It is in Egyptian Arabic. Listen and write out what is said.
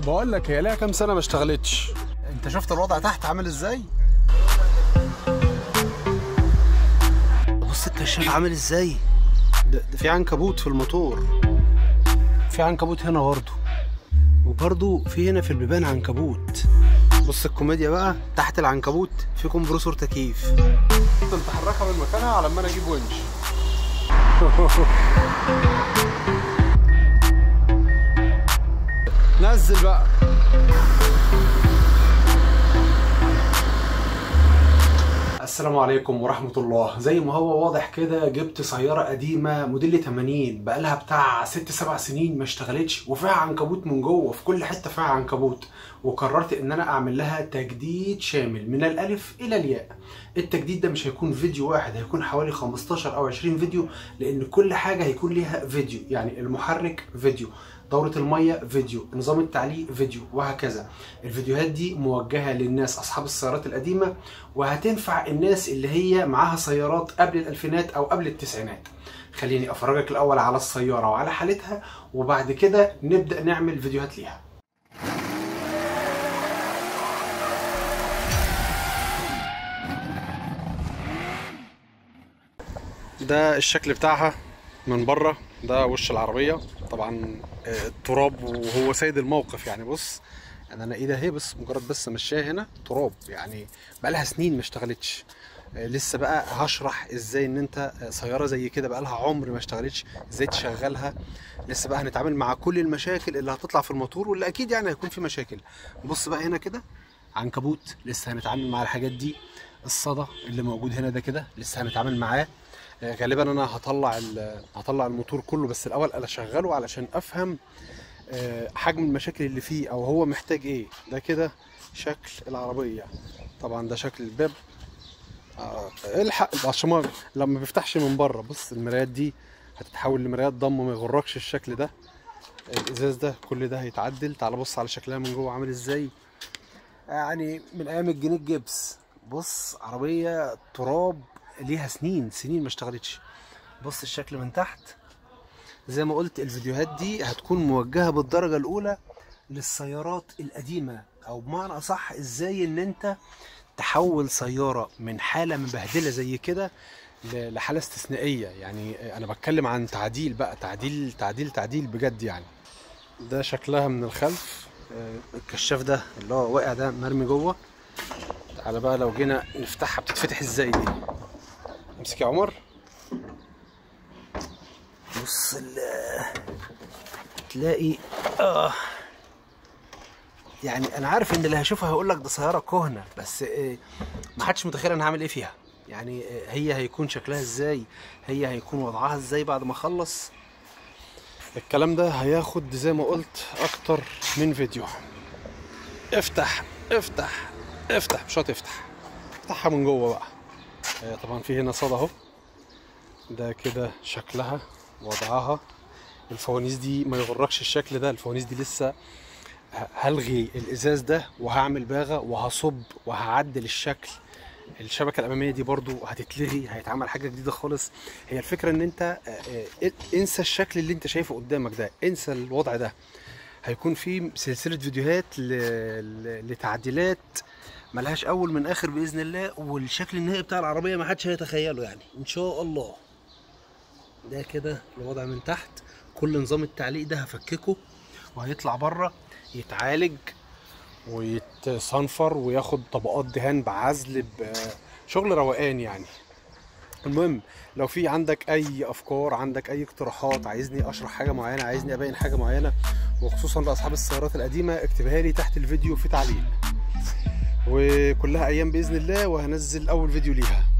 بقول لك هي ليها كام سنه ما اشتغلتش انت شفت الوضع تحت عامل ازاي بص الكشاف عامل ازاي ده, ده في عنكبوت في الموتور في عنكبوت هنا برضه وبرضه في هنا في البيبان عنكبوت بص الكوميديا بقى تحت العنكبوت في كومبرسور تكييف انت تحركها من مكانها على ما انا اجيب ونش نزل بقى السلام عليكم ورحمة الله زي ما هو واضح كده جبت سيارة قديمة موديل 80 بقالها بتاع 6 7 سنين ما اشتغلتش وفيها عنكبوت من جوه في كل حتة فيها عنكبوت وقررت ان انا اعمل لها تجديد شامل من الالف الى الياء التجديد ده مش هيكون فيديو واحد هيكون حوالي 15 او 20 فيديو لان كل حاجة هيكون ليها فيديو يعني المحرك فيديو دورة المية فيديو نظام التعليق فيديو وهكذا الفيديوهات دي موجهة للناس أصحاب السيارات القديمة وهتنفع الناس اللي هي معاها سيارات قبل الألفينات أو قبل التسعينات خليني أفرجك الأول على السيارة وعلى حالتها وبعد كده نبدأ نعمل فيديوهات ليها ده الشكل بتاعها من بره ده وش العربية طبعا آه، التراب وهو سيد الموقف يعني بص يعني انا ايدي اهي بس مجرد بس مشاها هنا تراب يعني بقى لها سنين ما اشتغلتش آه، لسه بقى هشرح ازاي ان انت آه، سياره زي كده بقى لها عمر ما اشتغلتش ازاي تشغلها لسه بقى هنتعامل مع كل المشاكل اللي هتطلع في الموتور واللي اكيد يعني هيكون في مشاكل بص بقى هنا كده عنكبوت لسه هنتعامل مع الحاجات دي الصدى اللي موجود هنا ده كده لسه هنتعامل معاه آه، غالبا انا هطلع ال- هطلع الموتور كله بس الاول انا اشغله علشان افهم آه، حجم المشاكل اللي فيه او هو محتاج ايه ده كده شكل العربيه طبعا ده شكل الباب آه، الحق عشان ما لما بيفتحش من بره بص المرايات دي هتتحول لمرايات ضم ما يغركش الشكل ده الازاز ده كل ده هيتعدل تعال بص على شكلها من جوه عامل ازاي يعني من ايام الجنيه الجبس بص عربيه تراب ليها سنين سنين ما اشتغلتش بص الشكل من تحت زي ما قلت الفيديوهات دي هتكون موجهه بالدرجه الاولى للسيارات القديمه او بمعنى اصح ازاي ان انت تحول سياره من حاله مبهدله زي كده ل- لحاله استثنائيه يعني انا بتكلم عن تعديل بقى تعديل تعديل تعديل بجد يعني ده شكلها من الخلف آه، الكشاف ده اللي هو واقع ده مرمي جوه تعالى بقى لو جينا نفتحها بتتفتح ازاي دي امسك يا عمر بص ال- تلاقي اه يعني انا عارف ان اللي هيشوفها هيقول لك ده سياره كهنه بس آه، ما حدش متخيل انا هعمل ايه فيها يعني آه، هي هيكون شكلها ازاي هي هيكون وضعها ازاي بعد ما اخلص الكلام ده هياخد زي ما قلت اكتر من فيديو افتح افتح افتح مش هتفتح افتحها من جوه بقى آه، طبعا في هنا صدى اهو ده كده شكلها وضعها الفوانيس دي ما يغركش الشكل ده الفوانيس دي لسه ه- هلغي الازاز ده وهعمل باغه وهصب وهعدل الشكل الشبكه الاماميه دي برضو هتتلغي هيتعمل حاجه جديده خالص هي الفكره ان انت آه، آه، انسى الشكل اللي انت شايفه قدامك ده انسى الوضع ده هيكون في سلسله فيديوهات ل... ل... لتعديلات ملهاش اول من اخر باذن الله والشكل النهائي بتاع العربيه ما حدش هيتخيله يعني ان شاء الله ده كده الوضع من تحت كل نظام التعليق ده هفككه وهيطلع بره يتعالج ويتصنفر وياخد طبقات دهان بعزل بشغل روقان يعني المهم لو في عندك اي افكار عندك اي اقتراحات عايزني اشرح حاجه معينه عايزني ابين حاجه معينه وخصوصا لاصحاب السيارات القديمه اكتبها لي تحت الفيديو في تعليق وكلها ايام باذن الله وهنزل اول فيديو ليها